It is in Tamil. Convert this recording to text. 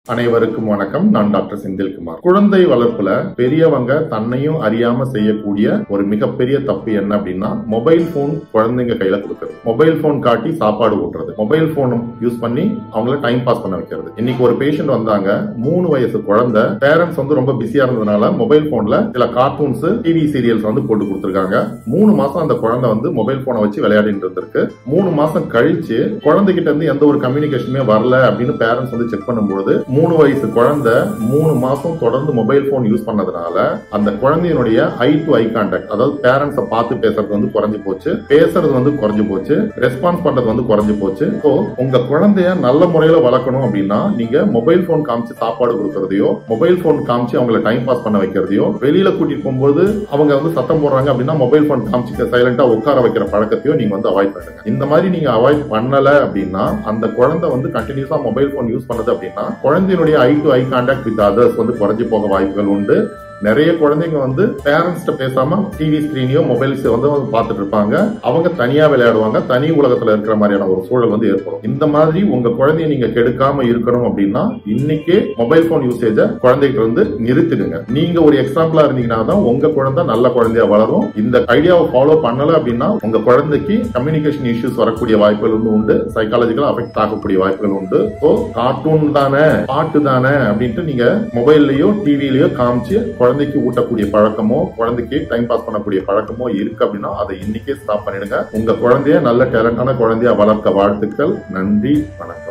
அனைவருக்கும் வணக்கம் நான் டாக்டர் செந்தில்குமார் குழந்தை வளர்ப்புல பெரியவங்க தன்னையும் அறியாம செய்யக்கூடிய ஒரு மிகப்பெரிய தப்பு என்ன அப்படின்னா மொபைல் போன் குழந்தைங்க கையில கொடுக்கறது மொபைல் போன் காட்டி சாப்பாடு ஊட்டுறது மொபைல் போன் யூஸ் பண்ணி அவங்கள டைம் பாஸ் பண்ண வைக்கிறது இன்னைக்கு ஒரு பேஷண்ட் வந்தாங்க மூணு வயசு குழந்தை பேரண்ட்ஸ் வந்து ரொம்ப பிஸியா இருந்ததுனால மொபைல் போன்ல சில கார்ட்டூன்ஸ் டிவி சீரியல்ஸ் வந்து போட்டு கொடுத்துருக்காங்க மூணு மாசம் அந்த குழந்தை வந்து மொபைல் போனை வச்சு விளையாடிட்டு இருந்திருக்கு மூணு மாசம் கழிச்சு குழந்தைகிட்ட இருந்து எந்த ஒரு கம்யூனிகேஷனுமே வரல அப்படின்னு பேரண்ட்ஸ் வந்து செக் பண்ணும்போது மூணு வயசு குழந்தை மூணு மாசம் தொடர்ந்து மொபைல் போன் யூஸ் பண்ணதுனால அந்த குழந்தையினுடைய ஐ டு ஐ கான்டாக்ட் அதாவது பேரண்ட்ஸை பார்த்து பேசுறது வந்து குறைஞ்சு போச்சு பேசுறது வந்து குறைஞ்சு போச்சு ரெஸ்பான்ஸ் பண்றது வந்து குறைஞ்சு போச்சு ஸோ உங்க குழந்தைய நல்ல முறையில வளர்க்கணும் அப்படின்னா நீங்க மொபைல் போன் காமிச்சு சாப்பாடு கொடுக்கறதையோ மொபைல் போன் காமிச்சு அவங்கள டைம் பாஸ் பண்ண வைக்கிறதையோ வெளியில கூட்டிட்டு போகும்போது அவங்க வந்து சத்தம் போடுறாங்க அப்படின்னா மொபைல் போன் காமிச்சு சைலண்டா உட்கார வைக்கிற பழக்கத்தையோ நீங்க வந்து அவாய்ட் பண்ணுங்க இந்த மாதிரி நீங்க அவாய்ட் பண்ணல அப்படின்னா அந்த குழந்தை வந்து கண்டினியூஸா மொபைல் போன் யூஸ் பண்ணுது அப்படின்னா குழந்தையினுடைய eye to eye contact with others வந்து குறைஞ்சு போக வாய்ப்புகள் உண்டு நிறைய குழந்தைங்க வந்து பேரண்ட்ஸ்ட பேசாம டிவி ஸ்கிரீனையோ மொபைல்ஸ் வந்து பார்த்துட்டு இருப்பாங்க அவங்க தனியா விளையாடுவாங்க தனி உலகத்துல இருக்கிற மாதிரியான ஒரு சூழல் வந்து ஏற்படும் இந்த மாதிரி உங்க குழந்தைய நீங்க கெடுக்காம இருக்கணும் அப்படின்னா இன்னைக்கே மொபைல் போன் யூசேஜ குழந்தைகிட்ட இருந்து நிறுத்திடுங்க நீங்க ஒரு எக்ஸாம்பிளா இருந்தீங்கன்னா தான் உங்க குழந்தை நல்ல குழந்தையா வளரும் இந்த ஐடியாவை ஃபாலோ பண்ணல அப்படின்னா உங்க குழந்தைக்கு கம்யூனிகேஷன் இஷ்யூஸ் வரக்கூடிய வாய்ப்புகள் வந்து உண்டு சைக்காலஜிக்கலா அஃபெக்ட் ஆகக்கூடிய வாய்ப்புகள் உண்டு ஸோ கார்ட்டூன் தானே பாட்டு தானே அப்படின்ட்டு நீங்க மொபைல்லயோ டிவிலயோ காமிச்சு குழந்தைக்கு ஊட்டக்கூடிய பழக்கமோ குழந்தைக்கு டைம் பாஸ் பண்ணக்கூடிய பழக்கமோ இருக்கு அப்படின்னா அதை இன்னைக்கே ஸ்டாப் பண்ணிடுங்க உங்க குழந்தைய நல்ல டேலண்டான குழந்தையா வளர்க்க வாழ்த்துக்கள் நன்றி வணக்கம்